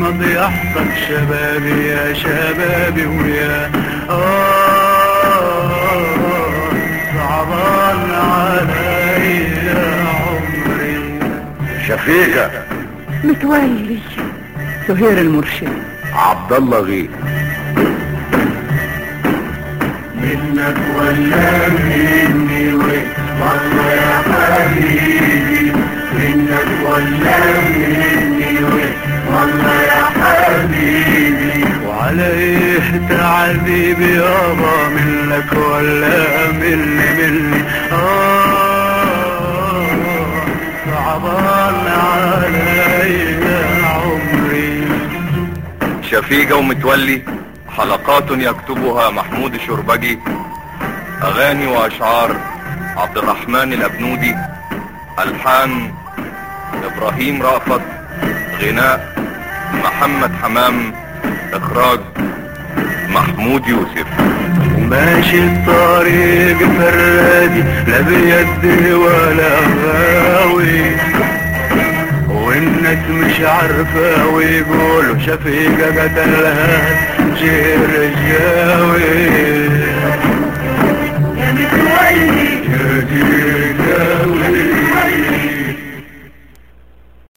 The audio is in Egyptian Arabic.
الماضي يحصل شبابي يا شبابي ويا آه صعبان عليا عمري شفيقة متولي سهير المرشد عبد الله غيث منك ولا مني والله يا حبيبي منك ولا مني والله يا حبيبي وعليه تعذيب يابا منك ولا مني مني آه صعبان عليا عمري شفيقة ومتولي حلقات يكتبها محمود الشربجي أغاني وأشعار عبد الرحمن الأبنودي ألحان إبراهيم رأفت غناء محمد حمام إخراج محمود يوسف وماشي الطريق فرادي لا بيد ولا غاوي وانك مش عارفة ويقولوا شفيقة قتلها جير الجاوي